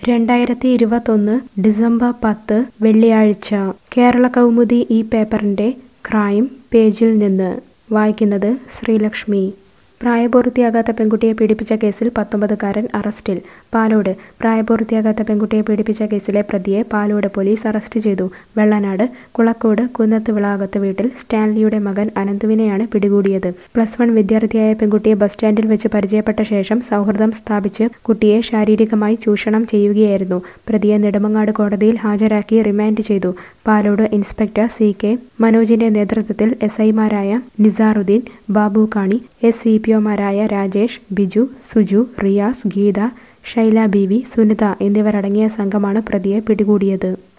രണ്ടായിരത്തി ഇരുപത്തൊന്ന് ഡിസംബർ പത്ത് വെള്ളിയാഴ്ച കേരള കൗമുദി ഈ പേപ്പറിൻ്റെ ക്രൈം പേജിൽ നിന്ന് വായിക്കുന്നത് ശ്രീലക്ഷ്മി പ്രായപൂർത്തിയാകാത്ത പെൺകുട്ടിയെ പീഡിപ്പിച്ച കേസിൽ പത്തൊമ്പതുകാരൻ അറസ്റ്റിൽ പാലോട് പ്രായപൂർത്തിയാകാത്ത പെൺകുട്ടിയെ പീഡിപ്പിച്ച കേസിലെ പ്രതിയെ പാലോട് പോലീസ് അറസ്റ്റ് ചെയ്തു വെള്ളനാട് കുളക്കോട് കുന്നത്ത് വിളാകത്ത് വീട്ടിൽ സ്റ്റാൻലിയുടെ മകൻ അനന്തുവിനെയാണ് പിടികൂടിയത് പ്ലസ് വൺ വിദ്യാർത്ഥിയായ പെൺകുട്ടിയെ ബസ് സ്റ്റാൻഡിൽ വെച്ച് പരിചയപ്പെട്ട ശേഷം സൗഹൃദം സ്ഥാപിച്ച് കുട്ടിയെ ശാരീരികമായി ചൂഷണം ചെയ്യുകയായിരുന്നു പ്രതിയെ നെടുമങ്ങാട് കോടതിയിൽ ഹാജരാക്കി റിമാൻഡ് ചെയ്തു പാലോട് ഇൻസ്പെക്ടർ സി കെ മനോജിന്റെ നേതൃത്വത്തിൽ എസ് ഐമാരായ Nizarudheen Babu Kani S C P ഒമാരായ രാജേഷ് ബിജു സുജു റിയാസ് ഗീത ഷൈല ബി വി സുനിത എന്നിവരടങ്ങിയ സംഘമാണ് പ്രതിയെ പിടികൂടിയത്